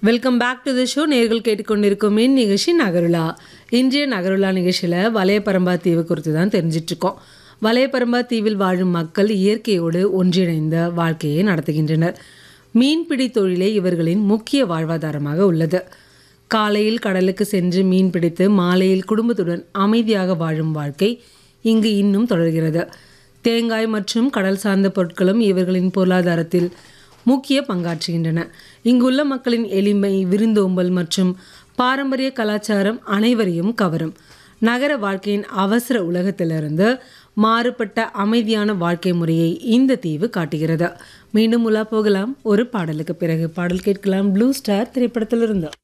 welcome back to the show நேர்கள் கேட்டுக்கொண்டிருக்கும் மின் நிகழ்ச்சி நகருலா இன்றைய நகருலா நிகழ்ச்சியில் வலையபரம்பா தீவு குறித்து தான் தெரிஞ்சிட்ருக்கோம் வலையபரம்பா தீவில் வாழும் மக்கள் இயற்கையோடு ஒன்றிணைந்த வாழ்க்கையை நடத்துகின்றனர் மீன்பிடி தொழிலே இவர்களின் முக்கிய வாழ்வாதாரமாக உள்ளது காலையில் கடலுக்கு சென்று மீன் பிடித்து மாலையில் குடும்பத்துடன் அமைதியாக வாழும் வாழ்க்கை இங்கு இன்னும் தொடர்கிறது தேங்காய் மற்றும் கடல் சார்ந்த பொருட்களும் இவர்களின் பொருளாதாரத்தில் முக்கிய பங்காற்றுகின்றன இங்குள்ள மக்களின் எளிமை விருந்தோம்பல் மற்றும் பாரம்பரிய கலாச்சாரம் அனைவரையும் கவரும் நகர வாழ்க்கையின் அவசர உலகத்திலிருந்து மாறுபட்ட அமைதியான வாழ்க்கை முறையை இந்த தீவு காட்டுகிறது மீண்டும் உலா போகலாம் ஒரு பாடலுக்கு பிறகு பாடல் கேட்கலாம் ப்ளூ ஸ்டார் திரைப்படத்திலிருந்து